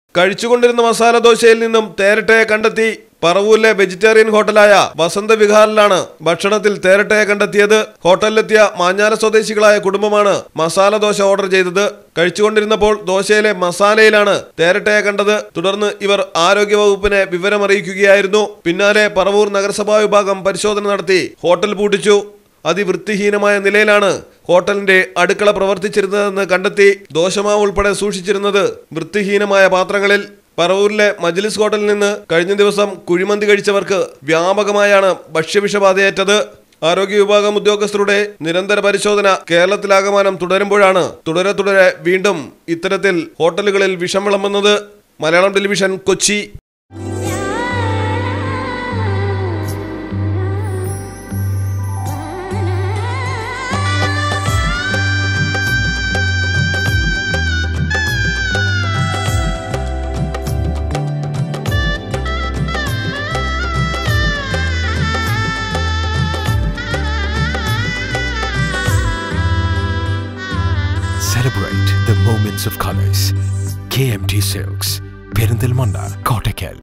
കഴിച്ചുകൊണ്ടിരുന്ന മസാല ദോശയിൽ നിന്നും തേരട്ടയെ കണ്ടെത്തി പറവൂരിലെ വെജിറ്റേറിയൻ ഹോട്ടലായ വസന്ത വിഹാറിലാണ് ഭക്ഷണത്തിൽ തേരട്ടയെ കണ്ടെത്തിയത് ഹോട്ടലിലെത്തിയ മാഞ്ഞാല സ്വദേശികളായ കുടുംബമാണ് മസാല ദോശ ഓർഡർ ചെയ്തത് കഴിച്ചുകൊണ്ടിരുന്നപ്പോൾ ദോശയിലെ മസാലയിലാണ് തേരട്ടയെ കണ്ടത് തുടർന്ന് ഇവർ ആരോഗ്യവകുപ്പിനെ വിവരമറിയിക്കുകയായിരുന്നു പിന്നാലെ പറവൂർ നഗരസഭാ വിഭാഗം പരിശോധന നടത്തി ഹോട്ടൽ പൂട്ടിച്ചു അതിവൃത്തിഹീനമായ നിലയിലാണ് ഹോട്ടലിന്റെ അടുക്കള പ്രവർത്തിച്ചിരുന്നതെന്ന് കണ്ടെത്തി ദോശമാവ് ഉൾപ്പെടെ സൂക്ഷിച്ചിരുന്നത് വൃത്തിഹീനമായ പാത്രങ്ങളിൽ പറവൂരിലെ മജ്ലിസ് ഹോട്ടലിൽ നിന്ന് കഴിഞ്ഞ ദിവസം കുഴിമന്തി കഴിച്ചവർക്ക് വ്യാപകമായാണ് ഭക്ഷ്യവിഷബാധയേറ്റത് ആരോഗ്യ വിഭാഗം ഉദ്യോഗസ്ഥരുടെ നിരന്തര പരിശോധന കേരളത്തിലാകമാനം തുടരുമ്പോഴാണ് തുടരെ തുടരെ വീണ്ടും ഇത്തരത്തിൽ ഹോട്ടലുകളിൽ വിഷം വിളമ്പുന്നത് Malayalam television Kochi Celebrate the moments of colors. KMT Silks, Perindalmanda, Kottakkal.